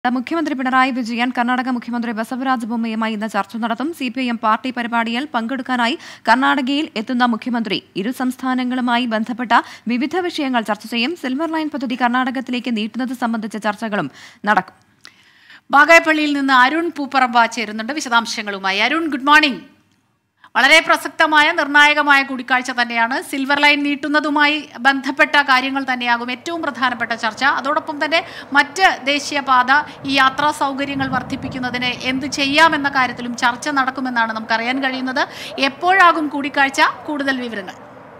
മുഖ്യമന്ത്രി പിണറായി വിജയൻ കർണാടക മുഖ്യമന്ത്രി ബസവരാജ് ബൊമ്മയുമായി ഇന്ന് ചർച്ച നടത്തും C P I M party പരിപാടിയിൽ പങ്കെടുക്കാനായി കർണാടകയിൽ എത്തുന്ന മുഖ്യമന്ത്രി ഇരു സംസ്ഥാനങ്ങളുമായി ബന്ധപ്പെട്ട വിവിധ വിഷയങ്ങൾ ചർച്ച ചെയ്യും സിൽവർ ലൈൻ പദ്ധതി കർണാടകത്തിലേക്ക് നീട്ടുന്നത് സംബന്ധിച്ച ചർച്ചകളും നടക്കും ബാഗായപ്പള്ളിയിൽ നിന്ന് അരുൺ പൂപ്പറമ്പ ചേരുന്നുണ്ട് വിശദാംശങ്ങളുമായി അരുൺ ഗുഡ് മോർണിംഗ് വളരെ പ്രസക്തമായ നിർണായകമായ കൂടിക്കാഴ്ച തന്നെയാണ് സിൽവർ ലൈൻ നീട്ടുന്നതുമായി ബന്ധപ്പെട്ട കാര്യങ്ങൾ തന്നെയാകും ഏറ്റവും പ്രധാനപ്പെട്ട ചർച്ച അതോടൊപ്പം തന്നെ മറ്റ് ദേശീയപാത ഈ യാത്രാ സൗകര്യങ്ങൾ വർദ്ധിപ്പിക്കുന്നതിന് എന്ത് ചെയ്യാമെന്ന കാര്യത്തിലും ചർച്ച നടക്കുമെന്നാണ് നമുക്കറിയാൻ കഴിയുന്നത് എപ്പോഴാകും കൂടിക്കാഴ്ച കൂടുതൽ വിവരങ്ങൾ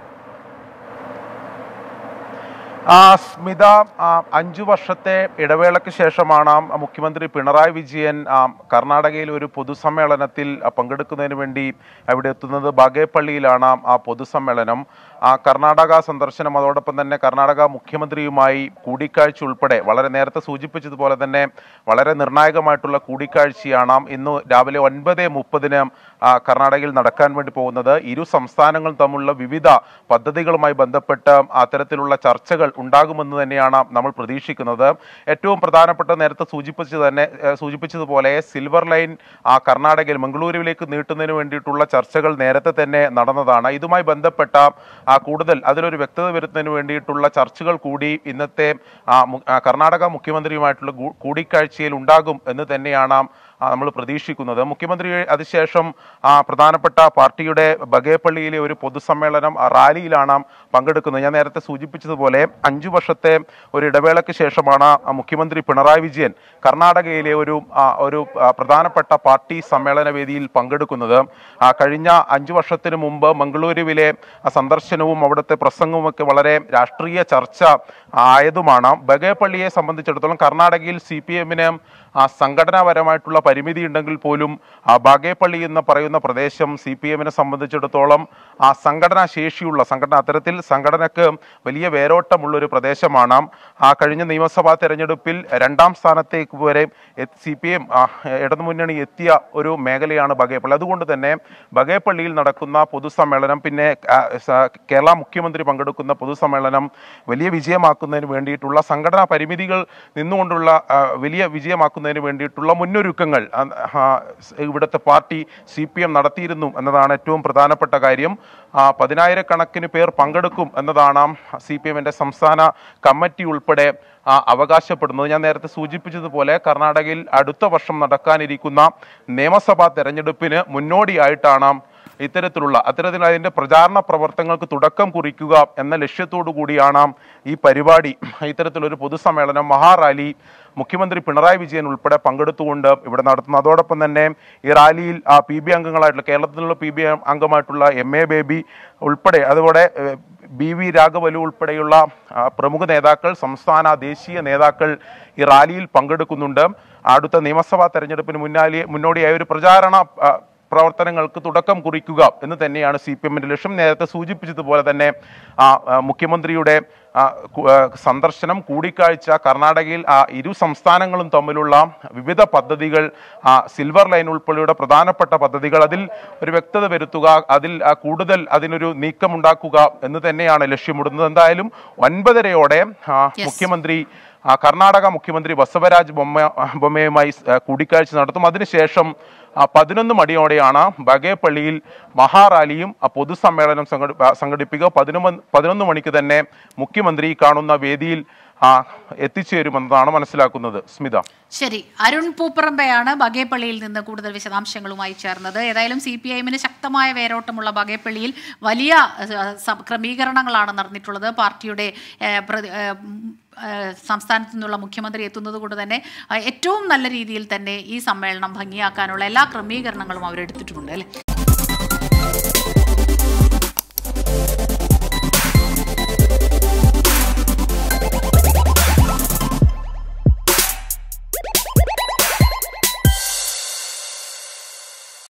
ആ, സ്മിത ആ, അഞ്ചു വർഷത്തെ ഇടവേളയ്ക്ക് ശേഷമാണ് മുഖ്യമന്ത്രി പിണറായി വിജയൻ ആ, കർണാടകയിൽ ഒരു പൊതുസമ്മേളനത്തിൽ ആ, പങ്കെടുക്കുന്നതിന് വേണ്ടി അവിടെ എത്തുന്നത് ബാഗേപ്പള്ളിയിലാണ് ആ പൊതുസമ്മേളനം ആ കർണാടക സന്ദർശനം അതോടൊപ്പം തന്നെ കർണാടക മുഖ്യമന്ത്രിയുമായി കൂടിക്കാഴ്ച ഉൾപ്പെടെ വളരെ നേരത്തെ സൂചിപ്പിച്ചതുപോലെ തന്നെ വളരെ നിർണായകമായിട്ടുള്ള കൂടിക്കാഴ്ചയാണ് ഇന്ന് രാവിലെ ഒൻപത് മുപ്പതിന് കർണാടകയിൽ നടക്കാൻ വേണ്ടി പോകുന്നത് ഇരു സംസ്ഥാനങ്ങളും തമ്മിലുള്ള വിവിധ പദ്ധതികളുമായി ബന്ധപ്പെട്ട് അത്തരത്തിലുള്ള ചർച്ചകൾ ഉണ്ടാകുമെന്ന് തന്നെയാണ് നമ്മൾ പ്രതീക്ഷിക്കുന്നത് ഏറ്റവും പ്രധാനപ്പെട്ട നേരത്തെ സൂചിപ്പിച്ചത് തന്നെ ഏഹ് സൂചിപ്പിച്ചതുപോലെ സിൽവർ ലൈൻ ആ കർണാടകയിൽ മംഗളൂരുവിലേക്ക് നീട്ടുന്നതിന് വേണ്ടിയിട്ടുള്ള ചർച്ചകൾ നേരത്തെ തന്നെ നടന്നതാണ് ഇതുമായി ബന്ധപ്പെട്ട ആ കൂടുതൽ അതിലൊരു വ്യക്തത വരുത്തുന്നതിന് വേണ്ടിയിട്ടുള്ള ചർച്ചകൾ കൂടി ഇന്നത്തെ ആ, മു- ആ, കർണാടക മുഖ്യമന്ത്രിയുമായിട്ടുള്ള ഗൂ- കൂടിക്കാഴ്ചയിൽ ഉണ്ടാകും എന്ന് തന്നെയാണ് ആ, നമ്മൾ പ്രതീക്ഷിക്കുന്നത് മുഖ്യമന്ത്രി അതിനുശേഷം ആ, പ്രധാനപ്പെട്ട പാർട്ടിയുടെ ബഗേപ്പള്ളിയിലെ ഒരു പൊതുസമ്മേളനം ആ, റാലിയിലാണ് പങ്കെടുക്കുന്നത് ഞാൻ നേരത്തെ സൂചിപ്പിച്ചതുപോലെ അഞ്ചു വർഷത്തെ ഒരു ഇടവേളയ്ക്ക് ശേഷമാണ് ആ, മുഖ്യമന്ത്രി പിണറായി വിജയൻ കർണാടകയിലെ ഒരു ആ, ഒരു ആ, പ്രധാനപ്പെട്ട പാർട്ടി സമ്മേളന വേദിയിൽ പങ്കെടുക്കുന്നത് ആ, കഴിഞ്ഞ അഞ്ചു വർഷത്തിന് മുമ്പ് മംഗളൂരുവിലെ ആ, സന്ദർശനവും അവിടുത്തെ പ്രസംഗവും ഒക്കെ വളരെ രാഷ്ട്രീയ ചർച്ച ആയതുമാണ് ബഗേപ്പള്ളിയെ സംബന്ധിച്ചിടത്തോളം കർണാടകയിൽ സി പി എമ്മിന് സംഘടനാപരമായിട്ടുള്ള പരിമിതി ഉണ്ടെങ്കിൽ പോലും ആ ബാഗേപ്പള്ളി എന്ന് പറയുന്ന പ്രദേശം സി പി എമ്മിനെ സംബന്ധിച്ചിടത്തോളം ആ സംഘടനാ ശേഷിയുള്ള സംഘടന അത്തരത്തിൽ സംഘടനക്ക് വലിയ വേരോട്ടമുള്ള ഒരു പ്രദേശമാണ് ആ കഴിഞ്ഞ നിയമസഭാ തെരഞ്ഞെടുപ്പിൽ രണ്ടാം സ്ഥാനത്തേക്ക് വരെ സി പി എം ഇടതുമുന്നണി എത്തിയ ഒരു മേഖലയാണ് ബഗേപ്പള്ളി അതുകൊണ്ട് തന്നെ ബഗേപ്പള്ളിയിൽ നടക്കുന്ന പൊതുസമ്മേളനം പിന്നെ ആ, സ- കേരള മുഖ്യമന്ത്രി പങ്കെടുക്കുന്ന പൊതുസമ്മേളനം വലിയ വിജയമാക്കുന്നതിന് വേണ്ടിയിട്ടുള്ള സംഘടനാ പരിമിതികൾ നിന്നുകൊണ്ടുള്ള ആ, വലിയ വിജയമാക്കുന്നതിന് വേണ്ടിയിട്ടുള്ള മുന്നൊരുക്കങ്ങൾ ആ, ആ, സ് ഇവിടുത്തെ പാർട്ടി സി പി എം നടത്തിയിരുന്നു എന്നതാണ് ഏറ്റവും പ്രധാനപ്പെട്ട കാര്യം ആ, പതിനായിരക്കണക്കിന് പേർ പങ്കെടുക്കും എന്നതാണ് സി പി എമ്മിന്റെ സംസ്ഥാന കമ്മിറ്റി ഉൾപ്പെടെ ആ, അവകാശപ്പെടുന്നത് ഞാൻ നേരത്തെ സൂചിപ്പിച്ചതുപോലെ കർണാടകയിൽ അടുത്ത വർഷം നടക്കാനിരിക്കുന്ന നിയമസഭാ തെരഞ്ഞെടുപ്പിന് മുന്നോടിയായിട്ടാണ് ഇത്തരത്തിലുള്ള അത്തരത്തിൽ അതിന്റെ പ്രചാരണ പ്രവർത്തനങ്ങൾക്ക് തുടക്കം കുറിക്കുക എന്ന ലക്ഷ്യത്തോടു കൂടിയാണ് ഈ പരിപാടി ഇത്തരത്തിലൊരു പൊതുസമ്മേളനം മഹാറാലി മുഖ്യമന്ത്രി പിണറായി വിജയൻ ഉൾപ്പെടെ പങ്കെടുത്തുകൊണ്ട് ഇവിടെ നടത്തുന്നു അതോടൊപ്പം തന്നെ ഈ റാലിയിൽ ആ പി ബി അംഗങ്ങളായിട്ടുള്ള കേരളത്തിലുള്ള പി ബി അംഗമായിട്ടുള്ള എം എ ബേബി ഉൾപ്പെടെ അതുപോലെ ഏഹ്, ബി വി രാഘവലു ഉൾപ്പെടെയുള്ള ആ, പ്രമുഖ നേതാക്കൾ സംസ്ഥാന ദേശീയ നേതാക്കൾ ഈ റാലിയിൽ പങ്കെടുക്കുന്നുണ്ട് അടുത്ത നിയമസഭാ തെരഞ്ഞെടുപ്പിന് മുന്നാലി മുന്നോടിയായ ഒരു പ്രചാരണ ആ, പ്രവർത്തനങ്ങൾക്ക് തുടക്കം കുറിക്കുക എന്ന് തന്നെയാണ് സി പി എമ്മിന്റെ ലക്ഷ്യം നേരത്തെ സൂചിപ്പിച്ചതുപോലെ തന്നെ ആ, ആ, മുഖ്യമന്ത്രിയുടെ ആ, കു- ആ, സന്ദർശനം കൂടിക്കാഴ്ച കർണാടകയിൽ ആ ഇരു സംസ്ഥാനങ്ങളും തമ്മിലുള്ള വിവിധ പദ്ധതികൾ ആ, സിൽവർ ലൈൻ ഉൾപ്പെടെയുള്ള പ്രധാനപ്പെട്ട പദ്ധതികൾ അതിൽ ഒരു വ്യക്തത വരുത്തുക അതിൽ ആ, കൂടുതൽ അതിനൊരു നീക്കമുണ്ടാക്കുക എന്ന് തന്നെയാണ് ലക്ഷ്യമിടുന്നത് എന്തായാലും ഒൻപതരയോടെ ആ, Yes. മുഖ്യമന്ത്രി ആ, കർണാടക മുഖ്യമന്ത്രി ബസവരാജ് ബൊമ്മ ബൊമ്മയുമായി ആ, കൂടിക്കാഴ്ച നടത്തും അതിനുശേഷം ആ, പതിനൊന്ന് മണിയോടെയാണ് ബഗേപ്പള്ളിയിൽ മഹാറാലിയും ആ, പൊതുസമ്മേളനം സംഘടി ആ, സംഘടിപ്പിക്കുക പതിനൊന്ന് പതിനൊന്ന് മണിക്ക് തന്നെ മുഖ്യമന്ത്രി ഈ കാണുന്ന വേദിയിൽ ആ, എത്തിച്ചേരുമെന്നതാണ് മനസ്സിലാക്കുന്നത് സ്മിത ശരി അരുൺ പൂപ്പറമ്പയാണ് ബഗേപ്പള്ളിയിൽ നിന്ന് കൂടുതൽ വിശദാംശങ്ങളുമായി ചേർന്നത് ഏതായാലും സി പി ഐഎമ്മിന് ശക്തമായ വേരോട്ടമുള്ള ബഗേപ്പള്ളിയിൽ വലിയ ഏഹ്, സ- ക്രമീകരണങ്ങളാണ് നടന്നിട്ടുള്ളത് പാർട്ടിയുടെ ഏഹ്, പ്രതി- ഏഹ്, ഉം, ഏഹ്, സംസ്ഥാനത്തു നിന്നുള്ള മുഖ്യമന്ത്രി എത്തുന്നത് കൊണ്ട് തന്നെ ഏഹ്, ഏറ്റവും നല്ല രീതിയിൽ തന്നെ ഈ സമ്മേളനം ഭംഗിയാക്കാനുള്ള എല്ലാ ക്രമീകരണങ്ങളും അവരെടുത്തിട്ടുമുണ്ട് അല്ലേ